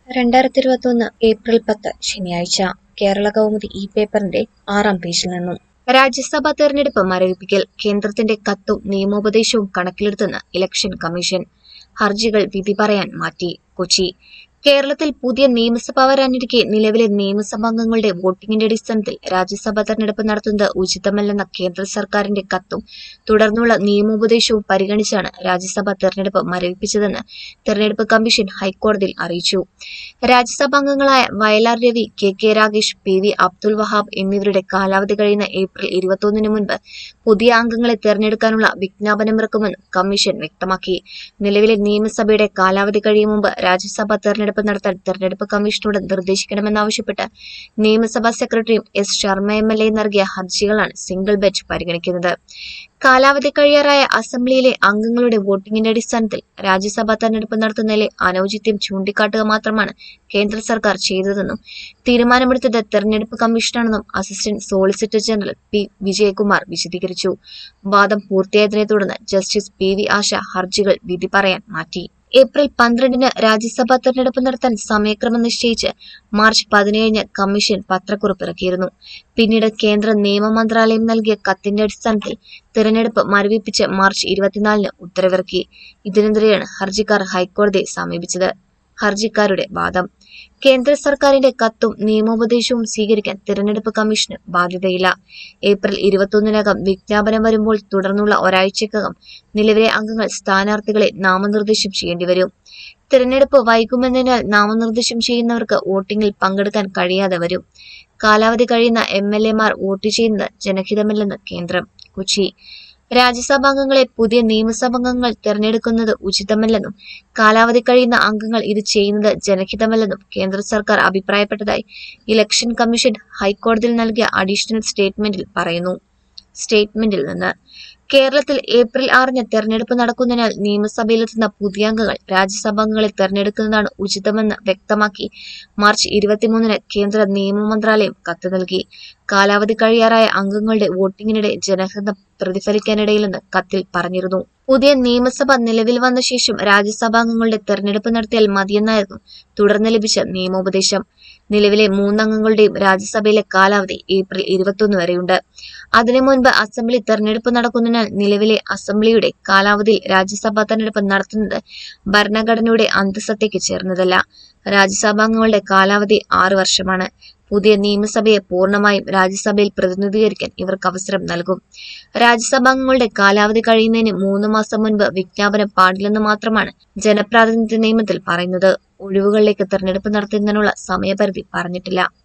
രണ്ടായിരത്തി ഇരുപത്തൊന്ന് ഏപ്രിൽ പത്ത് ശനിയാഴ്ച കേരള കൗമുദി ഈ പേപ്പറിന്റെ ആറാം പേജിൽ നിന്നും രാജ്യസഭാ തെരഞ്ഞെടുപ്പ് മരവിപ്പിക്കൽ കേന്ദ്രത്തിന്റെ കത്തും നിയമോപദേശവും കണക്കിലെടുത്തെന്ന് ഇലക്ഷൻ കമ്മീഷൻ ഹർജികൾ വിധി പറയാൻ മാറ്റി കൊച്ചി കേരളത്തിൽ പുതിയ നിയമസഭ വരാനിരിക്കെ നിലവിലെ നിയമസഭാംഗങ്ങളുടെ വോട്ടിംഗിന്റെ അടിസ്ഥാനത്തിൽ രാജ്യസഭാ തെരഞ്ഞെടുപ്പ് നടത്തുന്നത് ഉചിതമല്ലെന്ന കേന്ദ്ര സർക്കാരിന്റെ കത്തും തുടർന്നുള്ള നിയമോപദേശവും പരിഗണിച്ചാണ് രാജ്യസഭാ തെരഞ്ഞെടുപ്പ് മരവിപ്പിച്ചതെന്ന് തെരഞ്ഞെടുപ്പ് കമ്മീഷൻ ഹൈക്കോടതിയിൽ അറിയിച്ചു രാജ്യസഭാംഗങ്ങളായ Vayalar Ravi K K Ragesh P V Abdul Wahab എന്നിവരുടെ കാലാവധി കഴിയുന്ന ഏപ്രിൽ ഇരുപത്തൊന്നിന് മുൻപ് പുതിയ അംഗങ്ങളെ തെരഞ്ഞെടുക്കാനുള്ള വിജ്ഞാപനമിറക്കുമെന്നും കമ്മീഷൻ വ്യക്തമാക്കി നിലവിലെ നിയമസഭയുടെ കാലാവധി കഴിയും മുമ്പ് രാജ്യസഭാ തെരഞ്ഞെടുപ്പ് നടത്താൻ തെരഞ്ഞെടുപ്പ് കമ്മീഷനോട് നിർദ്ദേശിക്കണമെന്നാവശ്യപ്പെട്ട് നിയമസഭാ സെക്രട്ടറിയും S Sharma M L A നൽകിയ ഹർജികളാണ് സിംഗിൾ ബെഞ്ച് പരിഗണിക്കുന്നത് കാലാവധി കഴിയാറായ അസംബ്ലിയിലെ അംഗങ്ങളുടെ വോട്ടിംഗിന്റെ അടിസ്ഥാനത്തിൽ രാജ്യസഭാ തെരഞ്ഞെടുപ്പ് നടത്തുന്നതിലെ അനൌചിത്യം ചൂണ്ടിക്കാട്ടുക മാത്രമാണ് കേന്ദ്ര സർക്കാർ ചെയ്തതെന്നും തീരുമാനമെടുത്തത് തെരഞ്ഞെടുപ്പ് കമ്മീഷനാണെന്നും assistant solicitor general P Vijayakumar വിശദീകരിച്ചു വാദം പൂർത്തിയായതിനെ തുടർന്ന് ജസ്റ്റിസ് പി വി ആശ ഹർജികൾ വിധി പറയാൻ മാറ്റി ഏപ്രിൽ പന്ത്രണ്ടിന് രാജ്യസഭാ തെരഞ്ഞെടുപ്പ് നടത്താൻ സമയക്രമം നിശ്ചയിച്ച് മാർച്ച് പതിനേഴിന് കമ്മീഷൻ പത്രക്കുറിപ്പ് ഇറക്കിയിരുന്നു പിന്നീട് കേന്ദ്ര നിയമ മന്ത്രാലയം നൽകിയ കത്തിന്റെ അടിസ്ഥാനത്തിൽ തെരഞ്ഞെടുപ്പ് മരവിപ്പിച്ച് മാർച്ച് ഇരുപത്തിനാലിന് ഉത്തരവിറക്കി ഇതിനെതിരെയാണ് ഹർജിക്കാർ ഹൈക്കോടതിയെ സമീപിച്ചത് ഹർജിക്കാരുടെ വാദം കേന്ദ്ര സർക്കാരിന്റെ കത്തും നിയമോപദേശവും സ്വീകരിക്കാൻ തിരഞ്ഞെടുപ്പ് കമ്മീഷന് ബാധ്യതയില്ല ഏപ്രിൽ ഇരുപത്തൊന്നിനകം വിജ്ഞാപനം വരുമ്പോൾ തുടർന്നുള്ള ഒരാഴ്ചക്കകം നിലവിലെ അംഗങ്ങൾ സ്ഥാനാർത്ഥികളെ നാമനിർദ്ദേശം ചെയ്യേണ്ടിവരും തിരഞ്ഞെടുപ്പ് വൈകുമെന്നതിനാൽ നാമനിർദ്ദേശം ചെയ്യുന്നവർക്ക് വോട്ടിംഗിൽ പങ്കെടുക്കാൻ കഴിയാതെ വരും കാലാവധി കഴിയുന്ന എം എൽ എമാർ വോട്ട് ചെയ്യുന്നത് ജനഹിതമല്ലെന്ന് കേന്ദ്രം കൊച്ചി രാജ്യസഭാംഗങ്ങളെ പുതിയ നിയമസഭാംഗങ്ങൾ തെരഞ്ഞെടുക്കുന്നത് ഉചിതമല്ലെന്നും കാലാവധി കഴിയുന്ന അംഗങ്ങൾ ഇത് ചെയ്യുന്നത് ജനഹിതമല്ലെന്നും കേന്ദ്ര സർക്കാർ അഭിപ്രായപ്പെട്ടതായി ഇലക്ഷൻ കമ്മീഷൻ ഹൈക്കോടതിയിൽ നൽകിയ അഡീഷണൽ സ്റ്റേറ്റ്മെന്റിൽ പറയുന്നു സ്റ്റേറ്റ്മെന്റിൽ നിന്ന് കേരളത്തിൽ ഏപ്രിൽ ആറിന് തെരഞ്ഞെടുപ്പ് നടക്കുന്നതിനാൽ നിയമസഭയിലെത്തുന്ന പുതിയ അംഗങ്ങൾ രാജ്യസഭാംഗങ്ങളെ തെരഞ്ഞെടുക്കുന്നതാണ് ഉചിതമെന്ന് വ്യക്തമാക്കി മാർച്ച് ഇരുപത്തിമൂന്നിന് കേന്ദ്ര നിയമ മന്ത്രാലയം കത്ത് നൽകി കാലാവധി കഴിയാറായ അംഗങ്ങളുടെ വോട്ടിംഗിനിടെ ജനഹിതം പ്രതിഫലിക്കാനിടയില്ലെന്ന് കത്തിൽ പറഞ്ഞിരുന്നു പുതിയ നിയമസഭ നിലവിൽ വന്ന ശേഷം രാജ്യസഭാംഗങ്ങളുടെ തെരഞ്ഞെടുപ്പ് നടത്തിയാൽ മതിയെന്നായിരുന്നു തുടർന്ന് ലഭിച്ച നിയമോപദേശം നിലവിലെ മൂന്നംഗങ്ങളുടെയും രാജ്യസഭയിലെ കാലാവധി ഏപ്രിൽ ഇരുപത്തൊന്ന് വരെയുണ്ട് അതിനു മുൻപ് അസംബ്ലി തെരഞ്ഞെടുപ്പ് നടക്കുന്നതിനാൽ നിലവിലെ അസംബ്ലിയുടെ കാലാവധിയിൽ രാജ്യസഭാ തെരഞ്ഞെടുപ്പ് നടത്തുന്നത് ഭരണഘടനയുടെ അന്തസത്തയ്ക്ക് ചേർന്നതല്ല രാജ്യസഭാംഗങ്ങളുടെ കാലാവധി ആറ് വർഷമാണ് പുതിയ നിയമസഭയെ പൂർണ്ണമായും രാജ്യസഭയിൽ പ്രതിനിധീകരിക്കാൻ ഇവർക്ക് അവസരം നൽകും രാജ്യസഭാംഗങ്ങളുടെ കാലാവധി കഴിയുന്നതിന് മൂന്ന് മാസം മുൻപ് വിജ്ഞാപനം പാടില്ലെന്ന് മാത്രമാണ് ജനപ്രാതിനിധ്യ നിയമത്തിൽ പറയുന്നത് ഒഴിവുകളിലേക്ക് തെരഞ്ഞെടുപ്പ് നടത്തുന്നതിനുള്ള സമയപരിധി പറഞ്ഞിട്ടില്ല